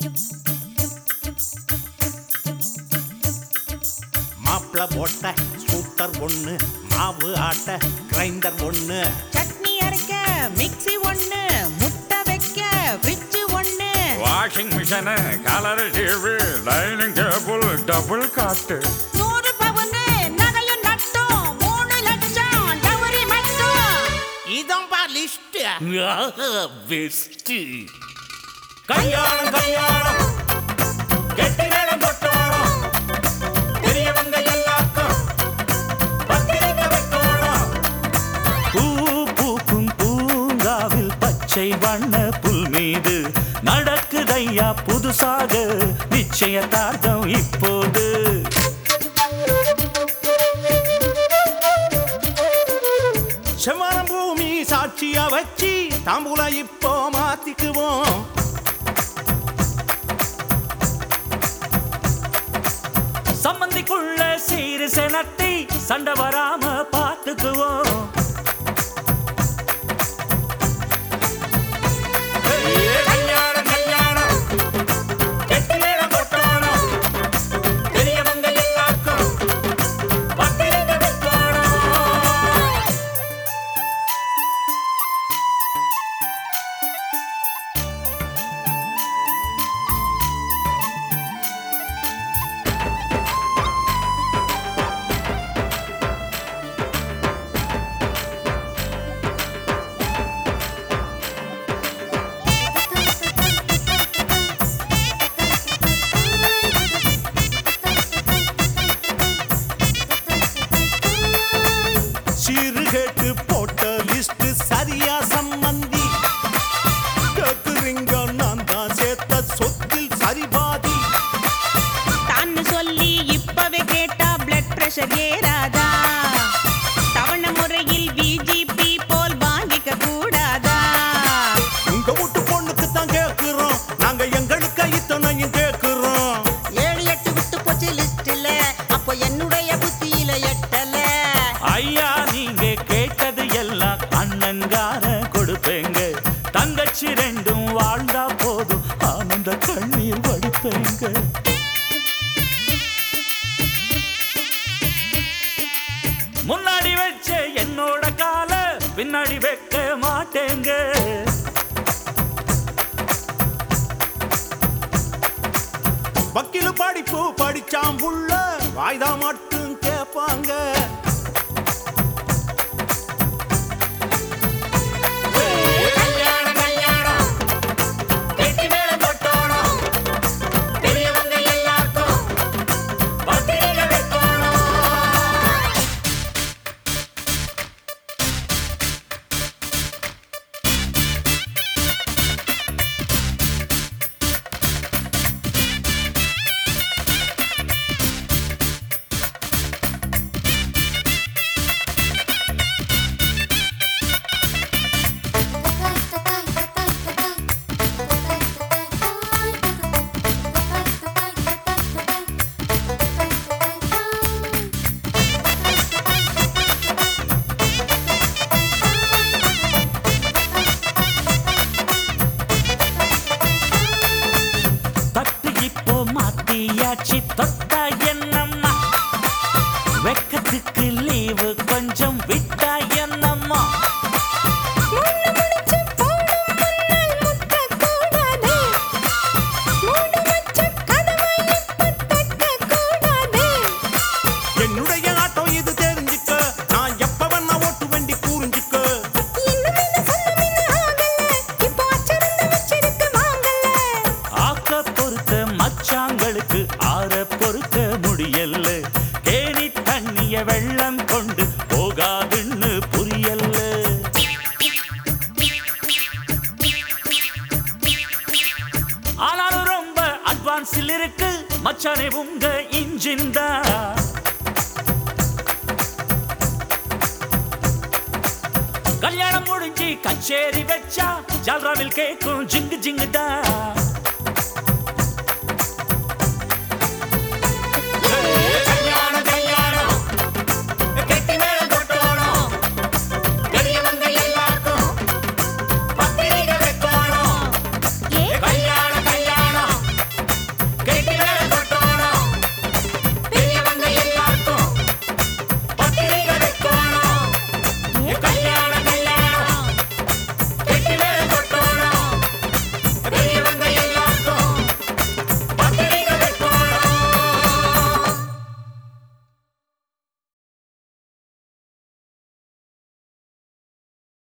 மாப்பிள போட்ட ஸ்கூட்டர் ஒண்ணு மாவு ஆட்ட கிரைண்டர் ஒண்ணு சட்னி அரைக்க மிக்ஸி ஒண்ணு முட்டை வைக்க ஃப்ரிட்ஜ் ஒண்ணு washing machine colour TV dining table double cot நூறு பவுனு நகையும் நட்டும் மூணு லட்சம் டவரி மட்டும் இதான் பா லிஸ்ட் பெஸ்ட் கல்யாணம் கல்யாணம் கெட்டி மேளம் கொட்டோணும் பெரியவங்க எல்லாருக்கும் பத்திரிக்கை வைக்கணும் பூ பூக்கும் பூங்காவில் பச்சை வண்ண புல் மீது நடக்குதையா புதுசாக நிச்சயதார்த்தம் இப்போது செவ்வானம் பூமி சாட்சியா வச்சு தாம்பூலம் இப்போ மாத்திக்குவோம் சம்மந்திக்குள்ள சீரு செனத்தி சண்டை வராம பார்த்துக்குவோம் கல்யாணம் கல்யாணம் கெட்டி மேளம் கொட்டோணும் பெரியவங்க எல்லாருக்கும் பத்திரிக்கை வைக்கணும் சீர்கேட்டு போட்ட லிஸ்ட் சரியா சம்மந்தி கேக்குறீங்க நான் தான் சேர்த்த சொத்தில் சரிபாதி தான்னு சொல்லி இப்பவே கேட்டா பிளட் பிரஷர் ஏறாதா தவண முறையில் பிஜிபி போல் வாங்கிக்க கூடாதா உங்க வீட்டு பொண்ணுக்கு தான் கேக்குறோம் நாங்க எங்களுக்கு இத்தனையும் கேக்குறோம் ஏழு எட்டு விட்டு போச்சு லிஸ்ட்ல அப்போ என்னுடைய புத்தியில எட்டல ஐயா நீங்க கேட்டது எல்லாம் அண்ணன்கார கொடுப்பேங்க தங்கச்சி ரெண்டும் வாழ்ந்தா போதும் ஆனந்த கண்ணீர் வடிப்பேங்க முன்னாடி வச்ச என்னோட கால பின்னாடி வைக்க மாட்டேங்க வக்கீல் படிப்பு படிச்சாம் புள்ள வாய்தா மட்டும் கேட்பாங்க கல்யாணம் கல்யாணம் கெட்டி மேளம் கொட்டோணும் பெரியவங்க எல்லாருக்கும் பத்திரிக்கை வைக்கணும் தட்டு இப்போ மாத்தியாச்சு தொட்டா என்னம்மா வெக்கத்துக்கு லீவு கொஞ்சம் விட்டா என்னம்மா என்னுடைய ஆட்டம் இது தெரிஞ்சுக்க நான் எப்ப வேணா ஓட்டு வண்டி கூறிஞ்சுக்க ஆக்க பொறுத்த மச்சாங்களுக்கு ஆற பொறுக்க முடியல கேணி தண்ணிய வெள்ளம் கொண்டு போகாதுன்னு புரியல ஆனாலும் ரொம்ப அட்வான்ஸில் இருக்கு மச்சானே உங்க இன்ஜின் தான் கல்யாணம் முடிஞ்சு கச்சேரி வச்சா ஜல்ராவில் கேக்கும் ஜிங்கு ஜிங்கு தான்